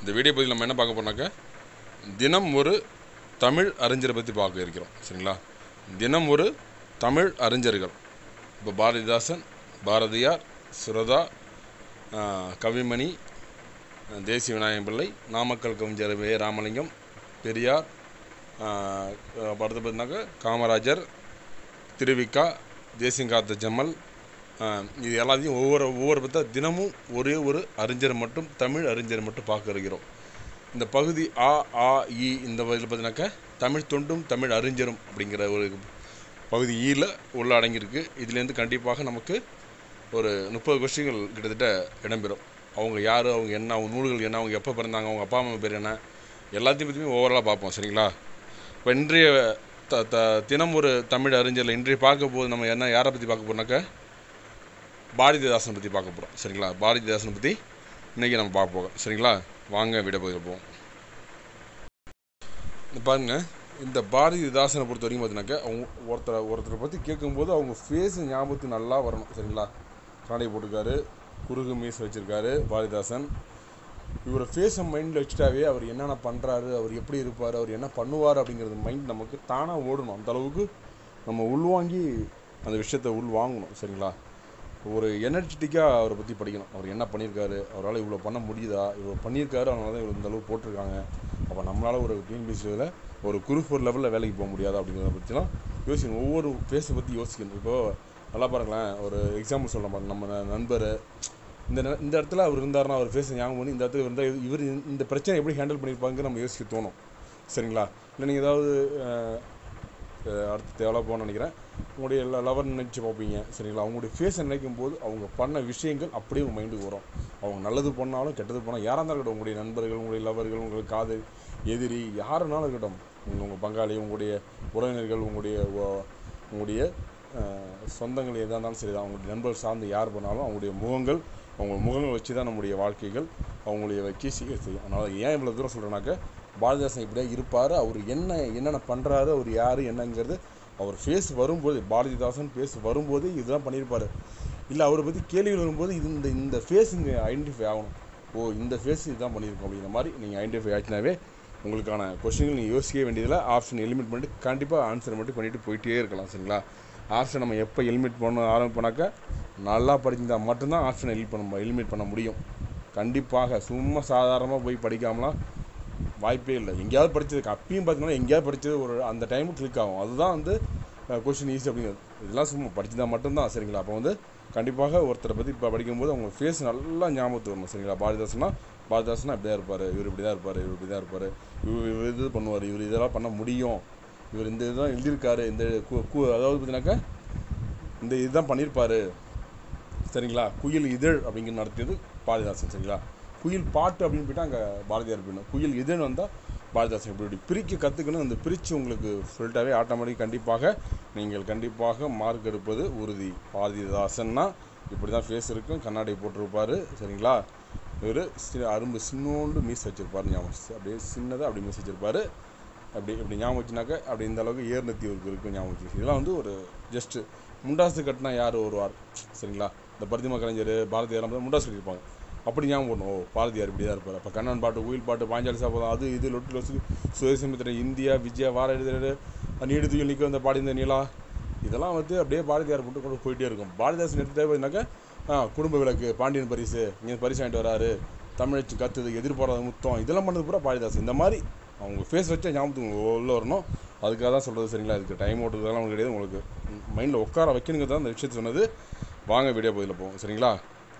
இந்த வீடியோ பதிவில் நம்ம என்ன பார்க்க போனாக்க தினம் ஒரு தமிழ் அறிஞரை பற்றி பார்க்க இருக்கிறோம் சரிங்களா தினம் ஒரு தமிழ் அறிஞர்கள் இப்போ பாரதிதாசன் பாரதியார் சுரதா ஆஹ், கவிமணி ஆஹ், தேசிய விநாயகம் பிள்ளை நாமக்கல் கவிஞர் வே ராமலிங்கம் பெரியார் ஆஹ், அப்ப அடுத்து பார்த்தீங்கன்னாக்கா காமராஜர் திருவிக்கா தேசியங்காத்த ஜம்மல் ஆஹ், இது எல்லாத்தையும் ஒவ்வொரு ஒவ்வொரு பார்த்தா தினமும் ஒரே ஒரு அறிஞர் மட்டும் தமிழ் அறிஞர் மட்டும் பார்க்க இருக்கிறோம் இந்த பகுதி ஆ ஆ இ இந்த இதில் பார்த்தீங்கன்னாக்கா தமிழ் தொண்டும் தமிழ் அறிஞரும் அப்படிங்கிற ஒரு பகுதி ஈல உள்ள அடங்கியிருக்கு இதுலேருந்து கண்டிப்பாக நமக்கு ஒரு முப்பது கொஸ்டின்கள் கிட்டத்தட்ட இடம்பெறும் அவங்க யார் அவங்க என்ன அவங்க நூல்கள் என்ன அவங்க எப்போ பிறந்தாங்க அவங்க அப்பா அம்மா பேர் என்ன எல்லாத்தையும் பற்றியும் ஓவராலாக பார்ப்போம் சரிங்களா இப்போ இன்றைய த த தினம் ஒரு தமிழ் அறிஞரில் இன்றைய பார்க்க போது நம்ம என்ன யாரை பற்றி பார்க்க போறோம்னாக்கா பாரதிதாசனை பற்றி பார்க்க போகிறோம் சரிங்களா பாரதிதாசனை பற்றி இன்றைக்கி நம்ம பார்க்க போகிறோம் சரிங்களா வாங்க விட போயிருப்போம் இந்த பாருங்க இந்த பாரதிதாசனை பொறுத்த வரைக்கும் பார்த்தீங்கன்னாக்கா அவங்க ஒருத்தரை ஒருத்தரை பற்றி கேட்கும்போது அவங்க ஃபேஸ் ஞாபகத்துக்கு நல்லா வரணும் சரிங்களா கண்ணாடி போட்டிருக்காரு குறுகு மீஸ் வச்சுருக்காரு பாரதிதாசன் இவரை ஃபேஸை மைண்டில் வச்சுட்டாவே அவர் என்னென்ன பண்ணுறாரு அவர் எப்படி இருப்பார் அவர் என்ன பண்ணுவார் அப்படிங்கிறது மைண்ட் நமக்கு தானாக ஓடணும் அந்த அளவுக்கு நம்ம உள்வாங்கி அந்த விஷயத்தை உள்வாங்கணும் சரிங்களா ஒரு எனர்ஜெட்டிக்காக அவரை பற்றி படிக்கணும் அவர் என்ன பண்ணியிருக்காரு அவரால் இவ்வளோ பண்ண முடியுதா இவ்வளோ பண்ணியிருக்காரு அதனால தான் இவ்வளோ இந்த அளவு போட்டிருக்காங்க அப்போ நம்மளால் ஒரு டிஎன்பிசியில் ஒரு குரூப் ஒரு லெவலில் வேலைக்கு போக முடியாதா அப்படிங்கிறத பற்றிலாம் யோசிக்கணும் ஒவ்வொரு ஃபேஸை பற்றி யோசிக்கணும் இப்போது நல்லா பாருங்களேன் ஒரு எக்ஸாம்பிள் சொல்ல பாருங்க நம்ம ந- நண்பர் இந்த நே- இந்த இடத்துல அவர் இருந்தாருன்னா அவர் ஃபேஸை ஞாபகம் பண்ணி இந்த இடத்துல இருந்தால் இவர் இந்த பிரச்சனை எப்படி ஹேண்டில் பண்ணியிருப்பாங்க நம்ம யோசிக்க தோணும் சரிங்களா இல்லை நீங்கள் ஏதாவது அஹ், அஹ், அடுத்து தேவையாக போகணும்னு நினைக்கிறேன் உங்களுடைய லவர் நினச்சி பார்ப்பீங்க சரிங்களா அவங்களுடைய ஃபேஸை நினைக்கும் போது அவங்க பண்ண விஷயங்கள் அப்படியே உங்கள் மைண்டுக்கு வரும் அவங்க நல்லது பண்ணாலும் கெட்டது பண்ணாலும் யாராக இருந்தாலும் இருக்கட்டும் உங்களுடைய நண்பர்கள் உங்களுடைய லவர்கள் உங்களுக்கு காதல் எதிரி யாருனாலும் இருக்கட்டும் உங்க உங்கள் பங்காளி உங்களுடைய உறவினர்கள் உங்களுடைய ஒ- உங்களுடைய அஹ், சொந்தங்கள் எதாக இருந்தாலும் சரி தான் அவங்களுடைய நண்பர்கள் சார்ந்து யார் பண்ணாலும் அவங்களுடைய முகங்கள் அவங்க முகங்கள் வச்சு தான் நம்முடைய வாழ்க்கைகள் அவங்களுடைய வைக்க சீக்கிரம் செய்யும் அதனால் ஏன் இவ்வளோ தூரம் சொல்கிறேன்னாக்க பாரதிதாசன் இப்படியே இருப்பார் அவர் என்ன என்னென்ன பண்ணுறாரு அவர் யார் என்னங்கிறது அவர் ஃபேஸ் வரும்போது பாரதிதாசன் ஃபேஸ் வரும்போது இதெல்லாம் பண்ணியிருப்பார் இல்லை அவரை பற்றி கேள்விகள் வரும்போது இது இந்த இந்த ஃபேஸ் இங்கே ஐடென்டிஃபை ஆகணும் ஓ இந்த ஃபேஸ் இதுதான் பண்ணியிருக்கோம் அப்படிங்கிற மாதிரி நீங்கள் ஐடென்டிஃபை ஆச்சுனாவே உங்களுக்கான கொஸ்டின்கள் நீங்கள் யோசிக்கவே வேண்டியதில்லை ஆப்ஷன் எலிமிட் பண்ணிட்டு கண்டிப்பாக ஆன்சர் மட்டும் பண்ணிட்டு போயிட்டே இருக்கலாம் சரிங்களா ஆப்ஷன் நம்ம எப்போ எலிமிட் பண்ண ஆரம்பிப்போனாக்கா நல்லா படிச்சிருந்தா மட்டும்தான் ஆப்ஷனை எலிட் பண்ண எலிமிட் பண்ண முடியும் கண்டிப்பாக சும்மா சாதாரணமாக போய் படிக்காமலாம் வாய்ப்பே இல்லை எங்கேயாவது படிச்சதுக்கு அப்பயும் பார்த்தீங்கன்னா எங்கேயாவது படிச்சது ஒரு அந்த டைமுக்கு கிளிக் ஆகும் அதுதான் வந்து கொஷின் ஈஸி அப்படிங்கிறது இதெல்லாம் சும்மா படிச்சதா மட்டும்தான் சரிங்களா அப்போ வந்து கண்டிப்பாக ஒருத்தரை பற்றி இப்போ படிக்கும்போது அவங்க ஃபேஸ் நல்லா ஞாபகத்துக்கு வரணும் சரிங்களா பாரதிதாசனா பாரதிதாசனா இப்படி தான் இருப்பார் இவர் இப்படி தான் இருப்பார் இவர் இப்படி தான் இருப்பார் இவர் இவர் இது பண்ணுவார் இவர் இதெல்லாம் பண்ண முடியும் இவர் இந்த இதுதான் எழுதியிருக்காரு இந்த கு- கு- அதாவது பார்த்தீங்கன்னாக்கா இந்த இதுதான் பண்ணியிருப்பாரு சரிங்களா குயில் இதழ் அப்படிங்கிற நடத்தியது பாரதிதாசன் சரிங்களா குயில் பாட்டு அப்படின்னு போயிட்டா அங்கே பாரதியார் போயிடணும் குயில் இதழ் வந்தால் பாரதிதாசன் இப்படி இப்படி பிரிக்க கற்றுக்கணும் அந்த பிரித்து உங்களுக்கு சொல்லிட்டாவே ஆட்டோமேட்டிக் கண்டிப்பாக நீங்கள் கண்டிப்பாக மார்க் எடுப்பது உறுதி பாரதிதாசன்னா இப்படி தான் ஃபேஸ் இருக்கும் கண்ணாடி போட்டிருப்பாரு சரிங்களா இவர் அரும்பு சின்னோண்டு மீஸ் வச்சிருப்பாரு ஞாபகம் வச்சு. அப்படியே சின்னதாக அப்படி மீஸ் வச்சிருப்பாரு அப்படி இப்படி ஞாபகம் வச்சுனாக்க அப்படி இந்த அளவுக்கு ஏர்நத்தி இவருக்கு இருக்கும் ஞாபகம் வச்சு இதெல்லாம் வந்து ஒரு ஜஸ்ட்டு முண்டாசு கட்டினா யார் வருவார் சரிங்களா இந்த பரதிமா கலைஞர் பாரதியார் வந்து முண்டாசு கட்டியிருப்பாங்க அப்படி ஞாபகம் பண்ணணும் ஓ பாரதியார் இப்படி தான் இருப்பார் அப்போ கண்ணன் பாட்டு கோயில் பாட்டு பாஞ்சாலி சாப்பிடும் அது இது லொட்டு லொசு சுயசமித்திரன் இந்தியா விஜயா வார எழுதுறது நீடு துயில் நிற்க வந்த பாடி இந்த நிலா இதெல்லாம் வந்து அப்படியே பாரதியார் போட்டு கொண்டு போயிட்டே இருக்கும் பாரதிதாசன் எடுத்துகிட்டே பார்த்தீங்கன்னாக்கா ஆ, குடும்ப விளக்கு பாண்டியன் பரிசு இங்கே பரிசு வாங்கிட்டு வராரு தமிழச்சு கத்துது எதிர்பாராத முத்தம் இதெல்லாம் பண்ணது பூரா பாரதிதாசன் இந்த மாதிரி அவங்க ஃபேஸ் வச்சா ஞாபகத்துக்கு உள்ள வரணும் அதுக்காக தான் சொல்கிறது சரிங்களா இதுக்கு டைம் ஓட்டுறதெல்லாம் உங்களுக்கு கிடையாது உங்களுக்கு மைண்டில் உட்கார வைக்கணுங்கிறது தான் அந்த விஷயத்தை சொன்னது வாங்க வீடியோ பதில் போவோம் சரிங்களா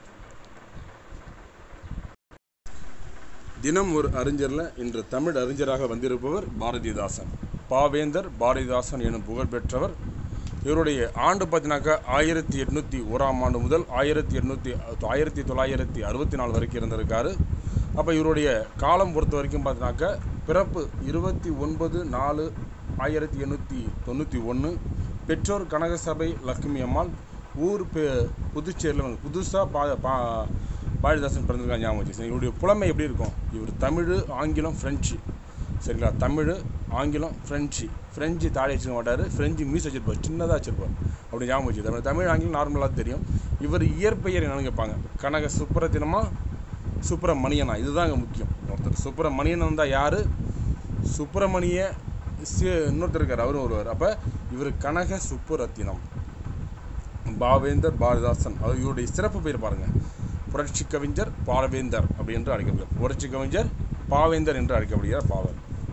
தினம் ஒரு அறிஞரில் இன்று தமிழ் அறிஞராக வந்திருப்பவர் பாரதிதாசன் பாவேந்தர் பாரதிதாசன் எனும் புகழ் பெற்றவர் இவருடைய ஆண்டு பார்த்தீங்கன்னாக்கா ஆயிரத்தி எட்நூற்றி ஓராம் ஆண்டு முதல் ஆயிரத்தி எட்நூற்றி ஆயிரத்தி தொள்ளாயிரத்தி அறுபத்தி நாலு வரைக்கும் இருந்திருக்காரு அப்போ இவருடைய காலம் பொறுத்த வரைக்கும் பார்த்தீங்கன்னாக்கா பிறப்பு இருபத்தி ஒன்பது நாலு ஆயிரத்தி எண்ணூற்றி தொண்ணூற்றி ஒன்று பெற்றோர் கனகசபை லக்ஷ்மி அம்மாள் ஊர் பெ புதுச்சேரியில் வந்து புதுசாக பா பா பாரதிதாசன் பிறந்திருக்காங்க ஞாபகம் வச்சு சரி, இவருடைய புலமை எப்படி இருக்கும் இவர் தமிழ் ஆங்கிலம் ஃப்ரெஞ்சு சரிங்களா தமிழ் ஆங்கிலம் ஃப்ரெஞ்சு ஃப்ரெஞ்சு தாடி வச்சுக்க மாட்டார் ஃப்ரெஞ்சு மியூஸ் வச்சிருப்பார் சின்னதாக வச்சிருப்பார் அப்படி ஞாபகம் வச்சு தமிழ் தமிழ் ஆங்கிலம் நார்மலாக தெரியும் இவர் இயற்பெயர் என்னன்னு கேட்பாங்க கனக சுப்பரத்தினமா சுப்பிரமணியனா இதுதான் இங்கே முக்கியம் ஒருத்தர் சுப்பிரமணியன் வந்தால் யார் சுப்பிரமணிய சி- இன்னொருத்தர் இருக்கார் அவரும் ஒருவர் அப்போ இவர் கனக சுப்புரத்தினம் பாவேந்தர் பாரதிதாசன் அவர் இவருடைய சிறப்பு பேர் பாருங்கள் புரட்சி கவிஞர் பாவேந்தர் அப்படி என்று அழைக்கப்படுகிறார் புரட்சி கவிஞர் பாவேந்தர் என்று அழைக்கப்படுகிறார் பாவர்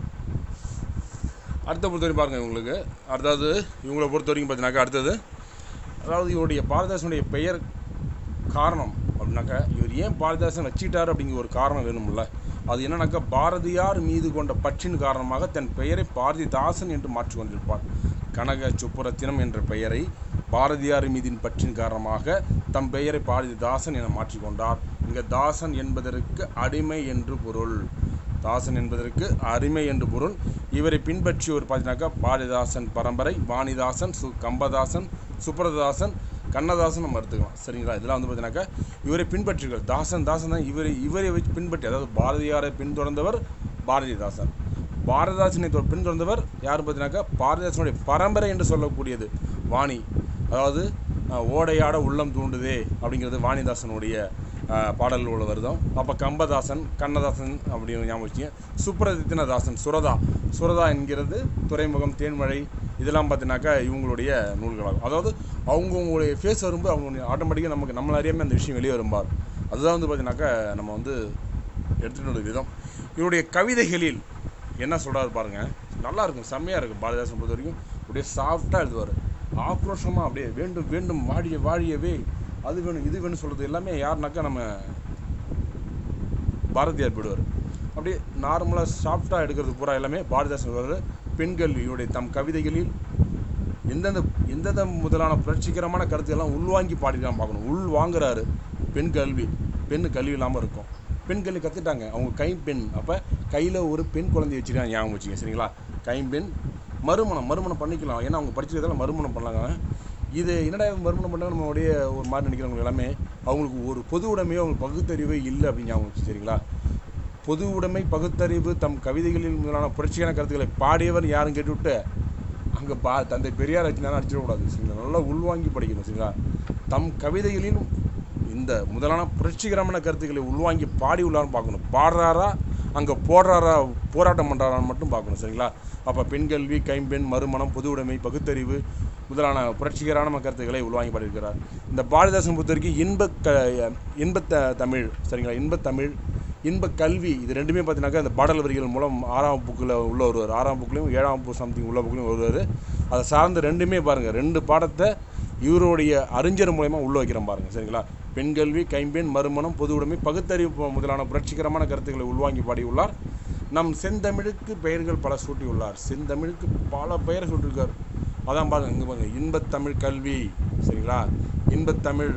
அடுத்த பொறுத்த வரைக்கும் பாருங்கள் இவங்களுக்கு அடுத்தது இவங்களை பொறுத்த வரைக்கும் பார்த்தீங்கன்னாக்கா அடுத்தது அதாவது இவருடைய பாரதிதாசனுடைய பெயர் காரணம் அப்படின்னாக்கா இவர் ஏன் பாரதிதாசன் வச்சுக்கிட்டார் அப்படிங்கிற ஒரு காரணம் வேணும்ல அது என்னன்னாக்கா பாரதியார் மீது கொண்ட பற்றின் காரணமாக தன் பெயரை பாரதிதாசன் என்று மாற்றிக் கொண்டிருப்பார் கனக சுப்புரத்தினம் என்ற பெயரை பாரதியார் மீதின் பற்றின் காரணமாக தம் பெயரை பாரதிதாசன் என மாற்றிக்கொண்டார் இங்கே தாசன் என்பதற்கு அடிமை என்று பொருள் தாசன் என்பதற்கு அடிமை என்று பொருள் இவரை பின்பற்றியவர் பார்த்தீங்கன்னாக்கா பாரதிதாசன் பரம்பரை வாணிதாசன் சு கம்பதாசன் சுப்ரதாசன் கண்ணதாசன் நம்ம எடுத்துக்கலாம் சரிங்களா இதெல்லாம் வந்து பார்த்தீங்கன்னாக்கா இவரை பின்பற்றுகள் தாசன் தாசன் தான் இவரை இவரை வச்சு பின்பற்றி அதாவது பாரதியாரை பின்தொடர்ந்தவர் பாரதிதாசன் பாரதிதாசனை தொ- பின்தொடர்ந்தவர் யார் பார்த்தீங்கன்னாக்கா பாரதிதாசனுடைய பரம்பரை என்று சொல்லக்கூடியது வாணி அதாவது அஹ், ஓடையாட உள்ளம் தூண்டுதே அப்படிங்கிறது வாணிதாசனுடைய அஹ், பாடல்கள் வருதும் அப்போ கம்பதாசன் கண்ணதாசன் அப்படின்னு ஞாபகம் வச்சுங்க சுப்ரதித்தினதாசன் சுரதா சுரதா என்கிறது துறைமுகம் தேன்மழை இதெல்லாம் பார்த்தீங்கன்னாக்கா இவங்களுடைய நூல்களாகும் அதாவது அவங்கவுங்களுடைய ஃபேஸ் வரும்போது அவங்க ஆட்டோமேட்டிக்காக நமக்கு நம்மள அறியாமல் அந்த விஷயம் வெளியே வரும்பார் அதுதான் வந்து பார்த்தீங்கன்னாக்கா நம்ம வந்து எடுத்துகிட்டு வந்த விதம் இவருடைய கவிதைகளில் என்ன சொல்கிறாரு பாருங்க நல்லா இருக்கும் செம்மையாக இருக்கும் பாரதிதாசன் பொறுத்த வரைக்கும் அப்படியே சாஃப்டாக எழுதுவார் ஆக்ரோஷமாக அப்படியே வேண்டும் வேண்டும் வாழிய வாழியவே அது வேணும் இது வேணும் சொல்கிறது எல்லாமே யாருனாக்கா நம்ம பாரதியார் போயிடுவார் அப்படியே நார்மலாக சாஃப்டாக எடுக்கிறது பூரா எல்லாமே பாரதிதாசன் வருவார் பெண்கள் இவருடைய தம் கவிதைகளில் எந்தெந்த எந்தெந்த முதலான புரட்சிகரமான கருத்துக்கெல்லாம் உள்வாங்கி பாடிக்கலாம் பார்க்கணும் உள் வாங்குறாரு பெண் கல்வி பெண் கல்வி இல்லாமல் இருக்கும் பெண் கல்வி கற்றுட்டாங்க அவங்க கைப்பெண் அப்போ கையில் ஒரு பெண் குழந்தைய வச்சுருக்காங்க ஞாபகம் வச்சுங்க சரிங்களா கைம்பெண் மறுமணம் மறுமணம் பண்ணிக்கலாம் ஏன்னா அவங்க படிச்சதெல்லாம் மறுமணம் பண்ணலாங்க இது என்னடா இவங்க மறுமணம் பண்ணாங்க நம்மளுடைய ஒரு மாதிரி நினைக்கிறவங்க எல்லாமே அவங்களுக்கு ஒரு பொது உடைமையோ அவங்களுக்கு பகுத்தறிவே இல்லை அப்படின்னு ஞாபகம் வச்சு சரிங்களா பொது உடைமை பகுத்தறிவு தம் கவிதைகளில் முதலான புரட்சியான கருத்துக்களை பாடியவர் யாரும் கேட்டுவிட்டு அங்கே பா தந்தை பெரியார் வச்சுனாலும் அடிச்சிடக்கூடாது சரிங்களா நல்லா உள்வாங்கி படிக்கணும் சரிங்களா தம் கவிதைகளில் இந்த முதலான புரட்சிகரமான கருத்துக்களை உள்வாங்கி பாடி உள்ளான்னு பார்க்கணும் பாடுறாரா அங்கே போடுறாரா போராட்டம் பண்ணுறாரான்னு மட்டும் பார்க்கணும் சரிங்களா அப்போ பெண் கல்வி கைம்பெண் மறுமணம் பொது உடைமை பகுத்தறிவு முதலான புரட்சிகரமான கருத்துக்களை உள்வாங்கி பாடியிருக்கிறார் இந்த பாரதிதாசன் பொறுத்த வரைக்கும் இன்ப க இன்பத்த தமிழ் சரிங்களா இன்பத் தமிழ் இன்ப கல்வி இது ரெண்டுமே பார்த்தீங்கன்னாக்கா இந்த பாடல் வரிகள் மூலம் ஆறாம் புக்கில் உள்ள வருவார் ஆறாம் புக்லையும் ஏழாம் புக் சம்திங் உள்ள புக்லையும் வருவார் அதை சார்ந்த ரெண்டுமே பாருங்கள் ரெண்டு பாடத்தை இவருடைய அறிஞர் மூலயமா உள்ள வைக்கிறோம் பாருங்கள் சரிங்களா பெண் கல்வி கைம்பெண் மறுமணம் பொது உடைமை பகுத்தறிவு போ- முதலான புரட்சிகரமான கருத்துக்களை உள்வாங்கி பாடியுள்ளார் நம் செந்தமிழுக்கு பெயர்கள் பல சூட்டியுள்ளார் செந்தமிழுக்கு பல பெயர் சூட்டியிருக்கார் அதான் பாருங்க இங்கே பாருங்க இன்பத்தமிழ் கல்வி சரிங்களா இன்பத்தமிழ்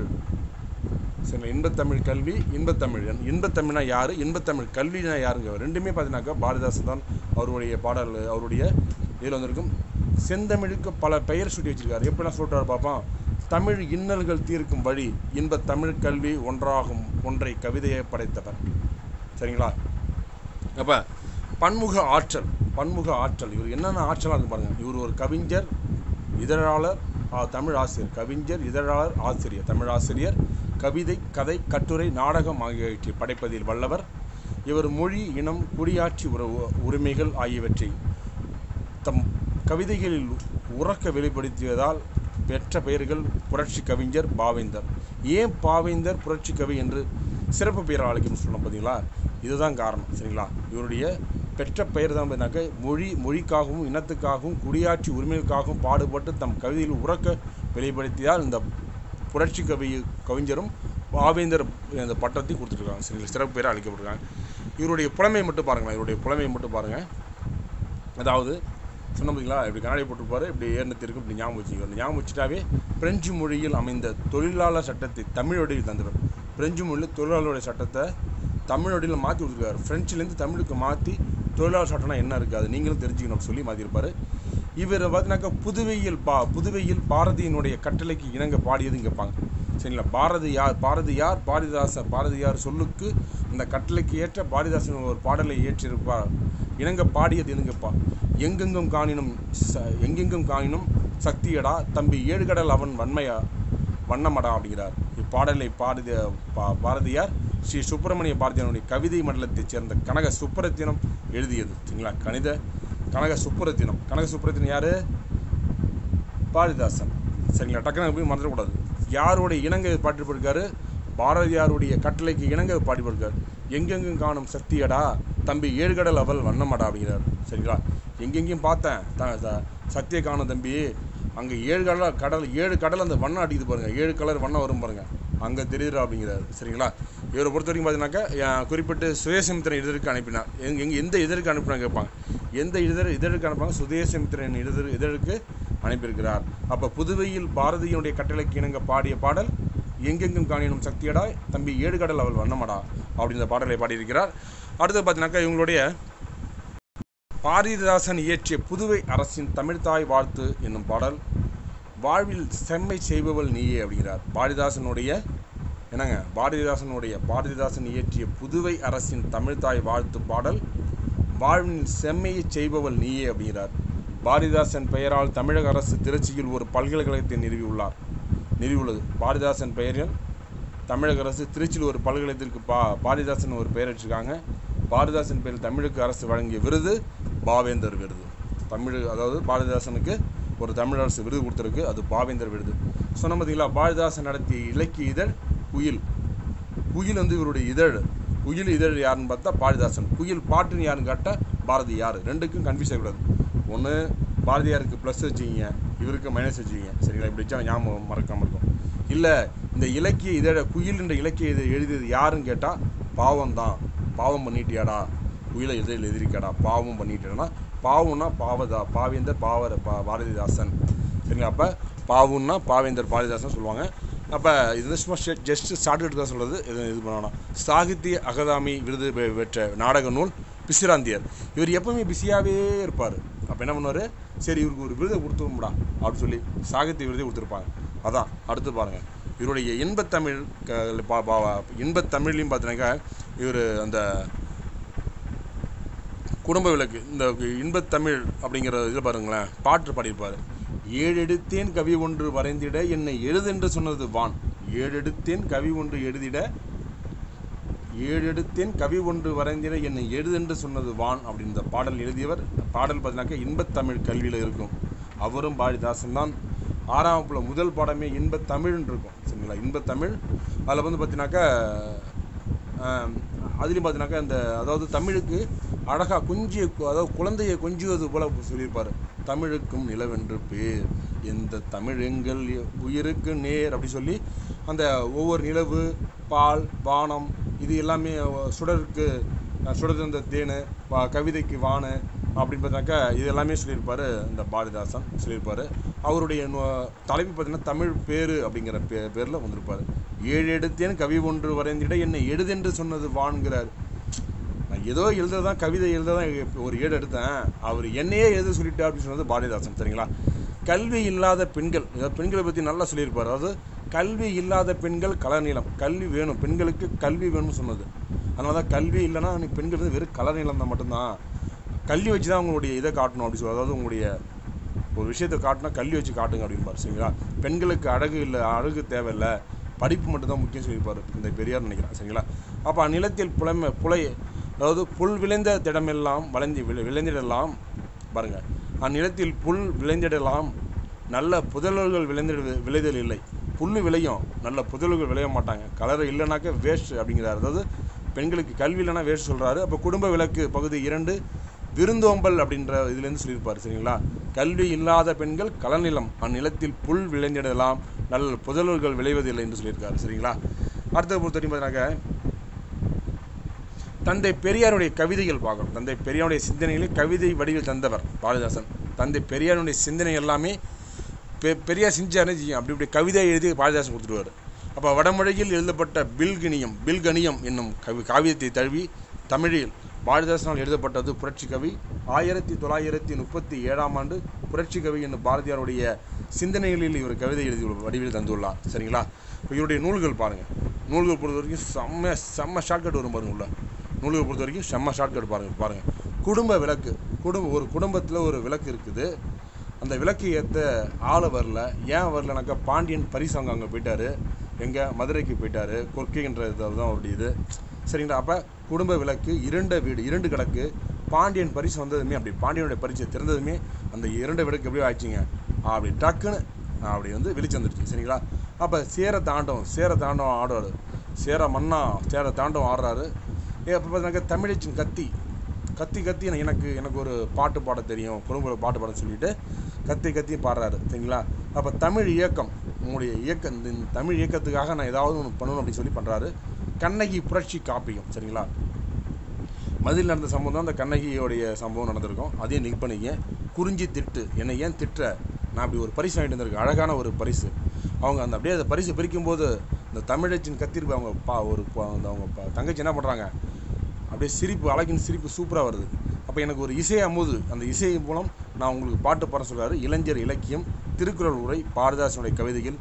சரி இன்பத்தமிழ் கல்வி இன்பத்தமிழ் இன்பத்தமிழ்னா யார் இன்பத்தமிழ் கல்வினா யாருங்க ரெண்டுமே பார்த்தீங்கன்னாக்கா பாரதிதாசன் தான் அவருடைய பாடல் அவருடைய இதில் வந்திருக்கும் செந்தமிழுக்கு பல பெயர் சூட்டி வச்சிருக்காரு எப்படிலாம் சொல்கிறாரு பார்ப்போம் தமிழ் இன்னல்கள் தீர்க்கும் வழி இன்பத் தமிழ் கல்வி ஒன்றாகும் ஒன்றை கவிதையை படைத்தவர் சரிங்களா அப்போ பன்முக ஆற்றல் பன்முக ஆற்றல் இவர் என்னென்ன ஆற்றலாக இருக்கு பாருங்க இவர் ஒரு கவிஞர் இதழாளர் ஆ, தமிழ் ஆசிரியர் கவிஞர் இதழாளர் ஆசிரியர் தமிழ் ஆசிரியர் கவிதை கதை கட்டுரை நாடகம் ஆகியவற்றை படைப்பதில் வல்லவர் இவர் மொழி இனம் குடியாட்சி உற உரிமைகள் ஆகியவற்றை தம் கவிதைகளில் உறக்க வெளிப்படுத்தியதால் பெற்ற பெயர்கள் புரட்சி கவிஞர் பாவேந்தர் ஏன் பாவேந்தர் புரட்சி கவி என்று சிறப்பு பெயர் அழைக்கணும்னு சொன்னோம் பார்த்தீங்களா இதுதான் காரணம் சரிங்களா இவருடைய பெற்ற பெயர் தான் பார்த்தீங்கன்னாக்க மொழி மொழிக்காகவும் இனத்துக்காகவும் குடியாட்சி உரிமைகளுக்காகவும் பாடுபட்டு தம் கவிதையில் உறக்க வெளிப்படுத்தியதால் இந்த புரட்சி கவி கவிஞரும் பாவேந்தர் இந்த பட்டத்தை கொடுத்துருக்காங்க சரிங்களா சிறப்பு பெயரை அழைக்கப்பட்டிருக்காங்க இவருடைய புலமை மட்டும் பாருங்களேன் இவருடைய புலமையை மட்டும் பாருங்கள் அதாவது சொன்ன பார்த்தீங்களா இப்படி கண்ணாடி போட்டிருப்பாரு இப்படி ஏறினத்து இருக்கு இப்படி ஞாபகம் வச்சுக்கணும் ஞாபகம் வச்சுட்டாவே பிரெஞ்சு மொழியில் அமைந்த தொழிலாளர் சட்டத்தை தமிழொடியில் தந்துடும் பிரெஞ்சு மொழியில் தொழிலாளருடைய சட்டத்தை தமிழொடியில் மாற்றி கொடுத்துருக்காரு ஃப்ரெஞ்சுலேருந்து தமிழுக்கு மாற்றி தொழிலாளர் சட்டம்னா என்ன இருக்குது அது நீங்களும் தெரிஞ்சுக்கணும் சொல்லி மாற்றிருப்பாரு இவர் பார்த்தீங்கன்னாக்கா புதுவையில் பா புதுவையில் பாரதியினுடைய கட்டளைக்கு இணங்க பாடியதுன்னு கேட்பாங்க சரிங்களா பாரதியார் பாரதியார் பாரதிதாசன் பாரதியார் சொல்லுக்கு இந்த கட்டளைக்கு ஏற்ற பாரதிதாசன் ஒரு பாடலை ஏற்றிருப்பார் இணங்க பாடியது எதுங்கப்பா எங்கெங்கும் காணினும் ச எங்கெங்கும் காணினும் சக்தியடா தம்பி ஏழுகடல் அவன் வன்மையா வண்ணமடா அப்படிங்கிறார் இப்பாடலை பாரதி பா பாரதியார் ஸ்ரீ சுப்பிரமணிய பாரதியாருடைய கவிதை மண்டலத்தைச் சேர்ந்த கனக சுப்பரத்தினம் எழுதியது சரிங்களா கணித கனக சுப்பரத்தினம் கனக சுப்பரத்தினம் யார் பாரதிதாசன் சரிங்களா டக்குனு போய் மறந்துடக்கூடாது யாருடைய இணங்க பாட்டு போயிருக்காரு பாரதியாருடைய கட்டளைக்கு இணங்க பாடி போயிருக்காரு எங்கெங்கும் காணும் சக்தியடா தம்பி ஏழு கடல் அவள் வண்ணமடா அப்படிங்கிறார் சரிங்களா எங்கெங்கேயும் பார்த்தேன் த த- சத்திய காணும் தம்பி அங்கே ஏழு கடல் கடல் ஏழு கடல் அந்த வண்ணம் அடிக்குது பாருங்க ஏழு கலர் வண்ணம் வரும் பாருங்க அங்கே தெரியுறா அப்படிங்கிறாரு சரிங்களா இவரை பொறுத்த வரைக்கும் பார்த்தீங்கன்னாக்கா அஹ், குறிப்பிட்டு சுதேசமித்திரன் இதழுக்கு அனுப்பினார் எங்க எங்க எந்த இதழுக்கு அனுப்பினாங்க கேட்பாங்க எந்த இதழ் இதழுக்கு அனுப்பாங்க சுதேசமித்திரன் இதழ் இதழுக்கு அனுப்பியிருக்கிறார் அப்போ புதுவையில் பாரதியினுடைய கட்டளைக்கு இணங்க பாடிய பாடல் எங்கெங்கும் காணினும் சக்தியடா தம்பி ஏழு கடல் அவள் வண்ணமடா அப்படின்ற பாடலை பாடியிருக்கிறார் அடுத்து பார்த்தீங்கன்னாக்கா இவங்களுடைய பாரதிதாசன் இயற்றிய புதுவை அரசின் தமிழ்தாய் வாழ்த்து என்னும் பாடல் வாழ்வில் செம்மை செய்பவள் நீயே அப்படிங்கிறார் பாரதிதாசனுடைய என்னங்க பாரதிதாசனுடைய பாரதிதாசன் இயற்றிய புதுவை அரசின் தமிழ்தாய் வாழ்த்து பாடல் வாழ்வின் செம்மையை செய்பவள் நீயே அப்படிங்கிறார் பாரதிதாசன் பெயரால் தமிழக அரசு திருச்சியில் ஒரு பல்கலைக்கழகத்தை நிறுவியுள்ளார் நிறுவியுள்ளது பாரதிதாசன் பெயரில் தமிழக அரசு திருச்சியில் ஒரு பல்கலைக்கழகத்திற்கு பா பாரதிதாசன் ஒரு பெயர் வச்சிருக்காங்க பாரதிதாசன் பெயரில் தமிழுக்கு அரசு வழங்கிய விருது பாவேந்தர் விருது தமிழ் அதாவது பாரதிதாசனுக்கு ஒரு தமிழ் அரசு விருது கொடுத்துருக்கு அது பாவேந்தர் விருது சொன்ன பார்த்தீங்களா பாரதிதாசன் நடத்திய இலக்கிய இதழ் குயில் குயில் வந்து இவருடைய இதழ் குயில் இதழ் யாருன்னு பார்த்தா பாரதிதாசன் குயில் பாட்டுன்னு யாருன்னு கேட்டால் பாரதி யார் ரெண்டுக்கும் கன்ஃபியூஸ் ஆகக்கூடாது ஒன்று பாரதியாருக்கு ப்ளஸ் வச்சுக்கிங்க இவருக்கு மைனஸ் வச்சுக்கிங்க சரிங்களா இப்படி வச்சா ஞாபகம் மறக்காமல் இருக்கும் இல்லை இந்த இலக்கிய இதழ குயில் என்ற இலக்கிய இதை எழுதியது யாருன்னு கேட்டால் பாவம் தான் பாவம் பண்ணிட்டியாடா குயிலை இதழில் எதிரிக்காடா பாவம் பண்ணிட்டேன்னா பாவம்னா பாவதா பாவேந்தர் பாவர பா பாரதிதாசன் சரிங்களா அப்போ பாவுன்னா பாவேந்தர் பாரதிதாசன் சொல்லுவாங்க அப்போ இது வந்து சும்மா ஜஸ்ட் ஷார்ட்கட் தான் சொல்கிறது இது இது பண்ணணும் சாகித்ய அகாதமி விருது பெ- பெற்ற நாடக நூல் பிசிராந்தியர் இவர் எப்பவுமே பிஸியாகவே இருப்பார் அப்போ என்ன பண்ணுவார் சரி இவருக்கு ஒரு விருதை கொடுத்துருமுடா அப்படின்னு சொல்லி சாகித்ய விருதை கொடுத்துருப்பாங்க அதான் அடுத்து பாருங்கள் இவருடைய இன்பத்தமிழ் க- பா- பா- இன்பத்தமிழ்லையும் பார்த்தீங்கன்னாக்கா இவர் அந்த குடும்ப விளக்கு இந்த இன்பத்தமிழ் அப்படிங்கிற இதில் பாருங்களேன் பாட்டு பாடியிருப்பார் ஏழெடுத்தேன் கவி ஒன்று வரைந்திட என்னை எழுதென்று சொன்னது வான் ஏழெடுத்தேன் கவி ஒன்று எழுதிட ஏழெடுத்தேன் கவி ஒன்று வரைந்திட என்னை எழுதென்று சொன்னது வான் அப்படின்ற பாடல் எழுதியவர் பாடல் பார்த்தீங்கன்னாக்கா இன்பத்தமிழ் கல்வியில் இருக்கும் அவரும் பாரதிதாசன் தான் ஆறாம் வகுப்புல முதல் பாடமே இன்பத்தமிழ்னு இருக்கும் சரிங்களா இன்பத்தமிழ் அதில் வந்து பார்த்தீங்கன்னாக்கா ஆம், அதுலேயும் பார்த்தீங்கன்னாக்கா இந்த அதாவது தமிழுக்கு அழகாக கொஞ்சிய அதாவது குழந்தையை கொஞ்சுவது போல சொல்லியிருப்பார் தமிழுக்கும் நிலவென்று பேர் எந்த தமிழ் எங்கள் உயிருக்கு நேர் அப்படி சொல்லி அந்த ஒவ்வொரு நிலவு பால் வானம் இது எல்லாமே சுடருக்கு அஹ், சுடர் இந்த தேனு வா கவிதைக்கு வானு அப்படின்னு பார்த்தாக்கா இது எல்லாமே சொல்லியிருப்பார் இந்த பாரதிதாசன் சொல்லியிருப்பார் அவருடைய நு- தலைப்பு பார்த்தீங்கன்னா தமிழ் பேரு அப்படிங்கிற பே பேரில் வந்திருப்பார் ஏழு எடுத்தேன் கவி ஒன்று வரைந்திட என்னை எழுதென்று சொன்னது வான்கிறார் நான் ஏதோ எழுத தான் கவிதை எழுத தான் ஒரு ஏடு எடுத்தேன் அவர் என்னையே எழுத சொல்லிட்டா அப்படின்னு சொன்னது பாரதிதாசன் சரிங்களா கல்வி இல்லாத பெண்கள் இதாவது பெண்களை பற்றி நல்லா சொல்லியிருப்பார் அதாவது கல்வி இல்லாத பெண்கள் கலர்நீளம் கல்வி வேணும் பெண்களுக்கு கல்வி வேணும்னு சொன்னது அதனால தான் கல்வி இல்லைன்னா நீ பெண்கள் வந்து வெறும் கலர் நீளம் தான் மட்டும்தான் கல்வி வச்சு தான் உங்களுடைய இதை காட்டணும் அப்படி சொல்லி அதாவது உங்களுடைய ஒரு விஷயத்தை காட்டினா கல்வி வச்சு காட்டுங்க அப்படிம்பார் சரிங்களா பெண்களுக்கு அழகு இல்லை அழகு தேவையில்லை படிப்பு மட்டும்தான் முக்கியம் சொல்லியிருப்பார் இந்த பெரியார் நினைக்கிறேன் சரிங்களா அப்போ அந்நிலத்தில் புலமை புலை அதாவது புல் விளைந்த திடமெல்லாம் வளைந்து விளை விளைந்திடலாம் பாருங்கள் அந்நிலத்தில் புல் விளைந்திடலாம் நல்ல புதல்வர்கள் விளைந்திட விளைதல் இல்லை புல் விளையும் நல்ல புதல்வர்கள் விளைய மாட்டாங்க கலர் இல்லைனாக்க வேஸ்ட் அப்படிங்கிறார் அதாவது பெண்களுக்கு கல்வி இல்லைன்னா வேஸ்ட் சொல்கிறாரு அப்போ குடும்ப விளக்கு பகுதி இரண்டு விருந்தோம்பல் அப்படின்ற இதுலேருந்து சொல்லியிருப்பார் சரிங்களா கல்வி இல்லாத பெண்கள் கலநிலம் அந்நிலத்தில் புல் விளைந்திடலாம் நல்ல புதல்வர்கள் விளைவதில்லை என்று சொல்லியிருக்காரு சரிங்களா அடுத்த பொறுத்த வரைக்கும் பார்த்தீங்கன்னாக்க தந்தை பெரியாருடைய கவிதைகள் பார்க்கணும் தந்தை பெரியாருடைய சிந்தனைகளை கவிதை வடிவில் தந்தவர் பாரதிதாசன் தந்தை பெரியாருடைய சிந்தனை எல்லாமே பெ பெரியார் செஞ்சாருன்னு வச்சுக்கோங்க. அப்படி இப்படி கவிதை எழுதி பாரதிதாசன் கொடுத்துருவார் அப்போ வடமொழியில் எழுதப்பட்ட பில்கணியம் பில்கணியம் என்னும் கவி காவியத்தை தழுவி தமிழில் பாரதிதாசனால் எழுதப்பட்டது புரட்சி கவி ஆயிரத்தி தொள்ளாயிரத்தி முப்பத்தி ஏழாம் ஆண்டு புரட்சி கவி என்னும் பாரதியாருடைய சிந்தனைகளில் இவர் கவிதை எழுதி வடிவில் தந்துள்ளார் சரிங்களா இப்போ இவருடைய நூல்கள் பாருங்கள் நூல்கள் பொறுத்த வரைக்கும் செம்ம செம்ம ஷார்ட்கட் வரும் பாருங்க உள்ள நூல்கள் பொறுத்த வரைக்கும் செம்ம ஷார்ட்கட் பாருங்கள் பாருங்கள் குடும்ப விளக்கு குடும்ப ஒரு குடும்பத்தில் ஒரு விளக்கு இருக்குது அந்த விளக்கு ஏற்ற ஆளை வரல ஏன் வரலனாக்கா பாண்டியன் பரிசு வாங்க அங்கே போயிட்டாரு எங்கே மதுரைக்கு போயிட்டாரு கொற்கைன்ற இதில் தான் அவருடைய இது சரிங்களா அப்போ குடும்ப விளக்கு இரண்ட வீடு இரண்டு கிடக்கு பாண்டியன் பரிசு வந்ததுமே அப்படி பாண்டியனுடைய பரிசு திறந்ததுமே அந்த இரண்டு விளக்கு எப்படி ஆச்சுங்க அப்படி டக்குன்னு அப்படி வந்து வெளிச்சு வந்துடுச்சு சரிங்களா அப்போ சேர தாண்டவம் சேர தாண்டவம் ஆடுவார் சேர மன்னா சேர தாண்டவம் ஆடுறாரு ஏ அப்போ பார்த்தீங்கன்னா தமிழச்சின் கத்தி கத்தி கத்தி எனக்கு- எனக்கு எனக்கு ஒரு பாட்டு பாட தெரியும் குடும்ப பாட்டு பாட சொல்லிட்டு கத்தி கத்தி பாடுறாரு சரிங்களா அப்போ தமிழ் இயக்கம் உங்களுடைய இயக்கம் இந்த இந்த தமிழ் இயக்கத்துக்காக நான் ஏதாவது ஒன்று பண்ணணும் அப்படின்னு சொல்லி பண்ணுறாரு கண்ணகி புரட்சி காப்பியம் சரிங்களா மதில் நடந்த சம்பவம் தான் அந்த கண்ணகியோடைய சம்பவம் நடந்திருக்கும் அதையும் லிங்க் பண்ணிக்க குறிஞ்சி திட்டு என்னை ஏன் திட்டுற நான் அப்படி ஒரு பரிசு வாங்கிட்டு வந்திருக்கேன் அழகான ஒரு பரிசு அவங்க அந்த அப்படியே அந்த பரிசு பிரிக்கும்போது இந்த தமிழச்சின் கத்திருப்பு அவங்க பா ஒரு பா- அந்த அவங்க பா- தங்கச்சி என்ன பண்ணுறாங்க அப்படியே சிரிப்பு அழகின் சிரிப்பு சூப்பராக வருது அப்போ எனக்கு ஒரு இசை அமுது அந்த இசை மூலம் நான் உங்களுக்கு பாட்டு பாட சொல்கிறாரு இளைஞர் இலக்கியம் திருக்குறள் உரை பாரதிதாசனுடைய கவிதைகள்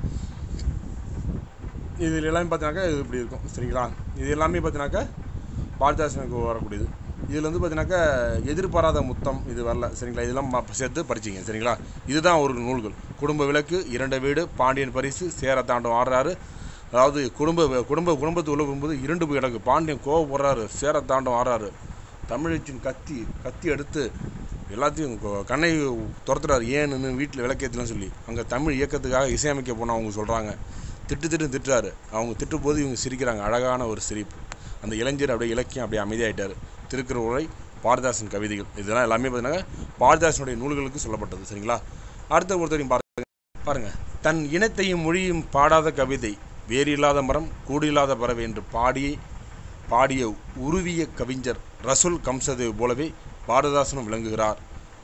இதில் எல்லாமே பார்த்தீங்கன்னாக்கா இது இப்படி இருக்கும் சரிங்களா இது எல்லாமே பார்த்தீங்கன்னாக்கா பாரதிதாசனுக்கு வரக்கூடியது இதில் வந்து பார்த்தீங்கன்னாக்கா எதிர்பாராத முத்தம் இது வரல சரிங்களா இதெல்லாம் ம- சேர்த்து படிச்சிங்க சரிங்களா இதுதான் ஒரு நூல்கள் குடும்ப விளக்கு இரண்டு வீடு பாண்டியன் பரிசு சேர தாண்டம் ஆடுறாரு அதாவது குடும்ப வி- குடும்ப குடும்பத்து உள்ள போகும்போது இரண்டு போய் கிடக்கு பாண்டியன் கோவப்படுறாரு சேர தாண்டம் ஆடுறாரு தமிழச்சின் கத்தி கத்தி எடுத்து எல்லாத்தையும் கொ- கண்ணை துரத்துறாரு ஏன்னு வீட்டில் விளக்கேற்றலாம் சொல்லி அங்கே தமிழ் இயக்கத்துக்காக இசையமைக்க போனால் அவங்க சொல்கிறாங்க திட்டு திட்டு திட்டுறாரு அவங்க திட்டும் போது இவங்க சிரிக்கிறாங்க அழகான ஒரு சிரிப்பு அந்த இளைஞர் அப்படியே இலக்கியம் அப்படியே அமைதியாயிட்டார் திருக்குறள் உரை பாரதிதாசன் கவிதைகள் இதெல்லாம் எல்லாமே பார்த்தீங்கன்னா பாரதிதாசனுடைய நூல்களுக்கு சொல்லப்பட்டது சரிங்களா அடுத்த பொறுத்தவரைக்கும் பாருங்க பாருங்க தன் இனத்தையும் மொழியும் பாடாத கவிதை வேறு இல்லாத மரம் கூடில்லாத பறவை என்று பாடி பாடிய உருவிய கவிஞர் ரசூல் கம்சதேவ் போலவே பாரதிதாசனும் விளங்குகிறார்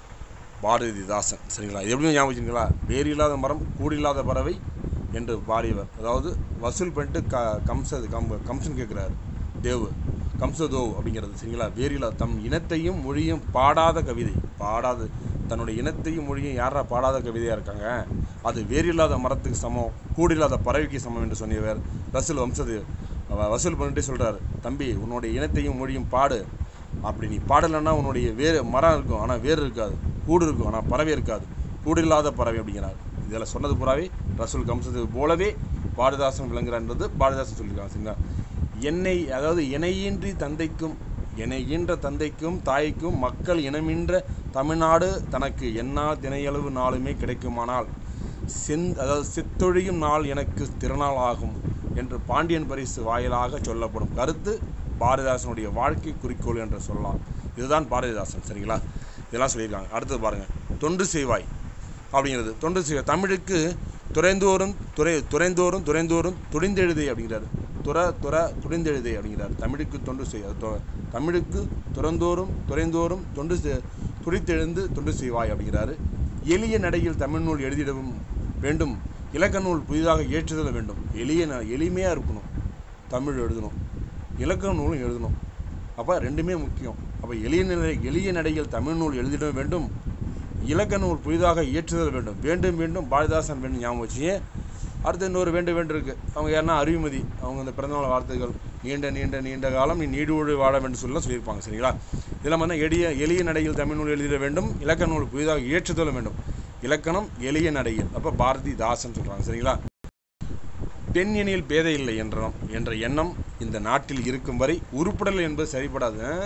பாரதிதாசன் சரிங்களா இது எப்படி ஞாபகம் வச்சுங்களா வேறு இல்லாத மரம் கூடில்லாத பறவை என்று பாடியவர் அதாவது வசூல் பண்ணிட்டு க கம்சது கம் கம்சன் கேட்குறாரு தேவ் கம்சதோவ் அப்படிங்கிறது சரிங்களா வேறு இல்லாத தம் இனத்தையும் மொழியும் பாடாத கவிதை பாடாது தன்னுடைய இனத்தையும் மொழியும் யாரா பாடாத கவிதையாக இருக்காங்க அது வேறு இல்லாத மரத்துக்கு சமம் கூடில்லாத பறவைக்கு சமம் என்று சொன்னவர் ரசூல் வம்சதேவ் அவ வசூல் பண்ணிட்டே சொல்கிறாரு தம்பி உன்னுடைய இனத்தையும் மொழியும் பாடு அப்படி நீ பாடலைன்னா உன்னுடைய வேறு மரம் இருக்கும் ஆனால் வேர் இருக்காது கூடு இருக்கும் ஆனால் பறவை இருக்காது கூடு இல்லாத பறவை அப்படிங்கிறார் இதில் சொன்னது பூராவே ரசூல் கம்சது போலவே பாரதிதாசன் விளங்குறான்றது பாரதிதாசன் சொல்லியிருக்காங்க சரிங்களா என்னை அதாவது இணையின்றி தந்தைக்கும் என்னை ஈன்ற தந்தைக்கும் தாய்க்கும் மக்கள் இனமின்ற தமிழ்நாடு தனக்கு என்னா தினையளவு நாளுமே கிடைக்குமானால் செந் அதாவது செத்தொழியும் நாள் எனக்கு திருநாள் ஆகும் என்று பாண்டியன் பரிசு வாயிலாக சொல்லப்படும் கருத்து பாரதிதாசனுடைய வாழ்க்கை குறிக்கோள் என்று சொல்லலாம் இதுதான் பாரதிதாசன் சரிங்களா இதெல்லாம் சொல்லியிருக்காங்க அடுத்தது பாருங்கள் தொண்டு செய்வாய் அப்படிங்கிறது தொண்டு செய்வாய் தமிழுக்கு துறைந்தோறும் துறை துறைந்தோறும் துறைந்தோறும் துணிந்தெழுதே அப்படிங்கிறாரு துற துற துணிந்தெழுதே அப்படிங்கிறார் தமிழுக்கு தொண்டு செய் அது தொ- தமிழுக்கு துறந்தோறும் துறைந்தோறும் தொண்டு செ- துடித்தெழுந்து தொண்டு செய்வாய் அப்படிங்கிறாரு எளிய நடையில் தமிழ் நூல் எழுதிடவும் வேண்டும் இலக்க நூல் புதிதாக ஏற்றுதல் வேண்டும் எளிய ந- எளிமையாக இருக்கணும் தமிழ் எழுதணும் இலக்கண நூலும் எழுதணும் அப்போ ரெண்டுமே முக்கியம் அப்போ எளிய நிலை எளிய நடையில் தமிழ் நூல் எழுதிட வேண்டும் இலக்கண நூல் புதிதாக இயற்றுதல் வேண்டும் வேண்டும் வேண்டும் பாரதிதாசன் வேண்டும் ஞாபகம் வச்சு அடுத்து இன்னொரு வேண்டும் வேண்டும் இருக்குது அவங்க யாருன்னா அறிவுமதி அவங்க அந்த பிறந்தநாள் வார்த்தைகள் நீண்ட நீண்ட நீண்ட காலம் நீ நீடோடு வாழ வேண்டும் சொல்லலாம் சொல்லியிருப்பாங்க சரிங்களா இதெல்லாம் வந்து எளிய எளிய நடையில் தமிழ் நூல் எழுதிட வேண்டும் இலக்கண நூல் புதிதாக இயற்றுதல் வேண்டும் இலக்கணம் எளிய நடையில் அப்போ பாரதிதாசன் சொல்கிறாங்க சரிங்களா பெண் எண்ணில் பேதை இல்லை என்ற என்ற எண்ணம் இந்த நாட்டில் இருக்கும் வரை உருப்படல் என்பது சரிப்படாது ஆ?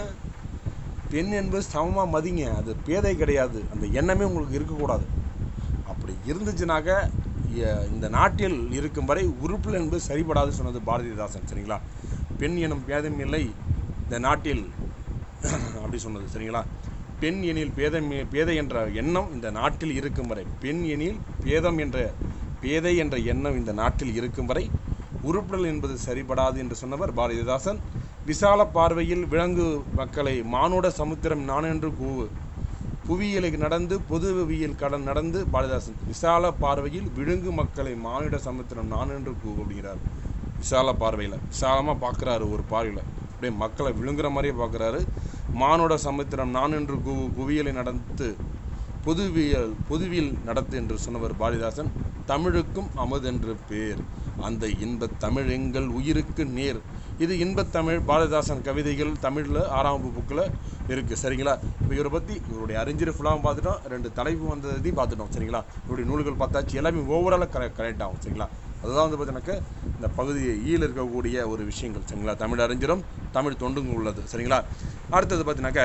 பெண் என்பது சமமாக மதிங்க அது பேதை கிடையாது அந்த எண்ணமே உங்களுக்கு இருக்கக்கூடாது அப்படி இருந்துச்சுனாக்க எ- இந்த நாட்டில் இருக்கும் வரை உறுப்பில் என்பது சரிபடாது சொன்னது பாரதிதாசன் சரிங்களா பெண் எனும் பேதம் இல்லை இந்த நாட்டில் அப்படி சொன்னது சரிங்களா பெண் எனில் பேதம் பேதை என்ற எண்ணம் இந்த நாட்டில் இருக்கும் வரை பெண் எனில் பேதம் என்ற பேதை என்ற எண்ணம் இந்த நாட்டில் இருக்கும் வரை உருப்படல் என்பது சரிபடாது என்று சொன்னவர் பாரதிதாசன் விசால பார்வையில் விலங்கு மக்களை மானுட சமுத்திரம் நான் என்று கூவு புவியியலை நடந்து பொதுவியல் கடன் நடந்து பாரதிதாசன் விசால பார்வையில் விழுங்கு மக்களை மானிட சமுத்திரம் நான் என்று கூவு அப்படிங்கிறார் விசால பார்வையில் விசாலமாக பார்க்குறாரு ஒரு பார்வையில் அப்படியே மக்களை விழுங்குற மாதிரியே பார்க்குறாரு மானுட சமுத்திரம் நான் என்று கூவு புவியியலை நடந்து பொதுவியல் பொதுவியல் நடத்து என்று சொன்னவர் பாரதிதாசன் தமிழுக்கும் அமுதென்று பேர் அந்த இன்பத் தமிழ் எங்கள் உயிருக்கு நேர் இது இன்பத் தமிழ் பாரதிதாசன் கவிதைகள் தமிழில் ஆறாம் வகுப்பு புக்கில் இருக்குது சரிங்களா இப்போ இவரை பற்றி இவருடைய அறிஞர் ஃபுல்லாகவும் பார்த்துட்டோம் ரெண்டு தலைப்பு வந்ததையும் பார்த்துட்டோம் சரிங்களா இவருடைய நூல்கள் பார்த்தாச்சு எல்லாமே ஓவராலாக கரெக்ட் கரெக்ட் ஆகும் சரிங்களா அதுதான் வந்து பார்த்தீங்கன்னாக்கா இந்த பகுதி ஈயில் இருக்கக்கூடிய ஒரு விஷயங்கள் சரிங்களா தமிழ் அறிஞரும் தமிழ் தொண்டுங்க உள்ளது சரிங்களா அடுத்தது பார்த்தீங்கன்னாக்கா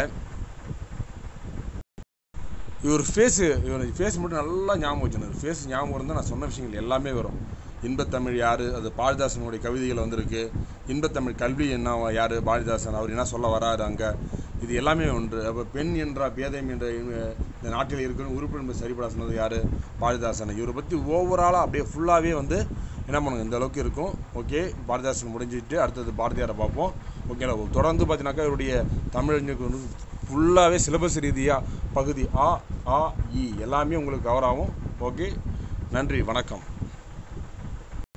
இவர் ஃபேஸு இவர் ஃபேஸ் மட்டும் நல்லா ஞாபகம் வச்சுருந்தார் ஃபேஸ் ஞாபகம் இருந்தால் நான் சொன்ன விஷயங்கள் எல்லாமே வரும் இன்பத்தமிழ் யார் அது பாரதிதாசனுடைய கவிதைகள் வந்திருக்கு இன்பத்தமிழ் கல்வி என்ன யார் பாரதிதாசன் அவர் என்ன சொல்ல வராரு அங்கே இது எல்லாமே ஒன்று அப்போ பெண் என்ற பேதம் என்ற இந்த நாட்டில் இருக்கிற உறுப்பு என்பது சரிபட சொன்னது யார் பாரதிதாசன் இவரை பற்றி ஓவராலாக அப்படியே ஃபுல்லாகவே வந்து என்ன பண்ணுங்க இந்த அளவுக்கு இருக்கும் ஓகே பாரதிதாசன் முடிஞ்சிட்டு அடுத்தது பாரதியாரை பார்ப்போம் ஓகேங்களா தொடர்ந்து பார்த்தீங்கன்னாக்கா இவருடைய தமிழறிஞருக்கு வந்து ஃபுல்லாகவே சிலபஸ் ரீதியாக பகுதி ஆ ஆ இ எல்லாமே உங்களுக்கு கவர் ஆகும் ஓகே நன்றி வணக்கம்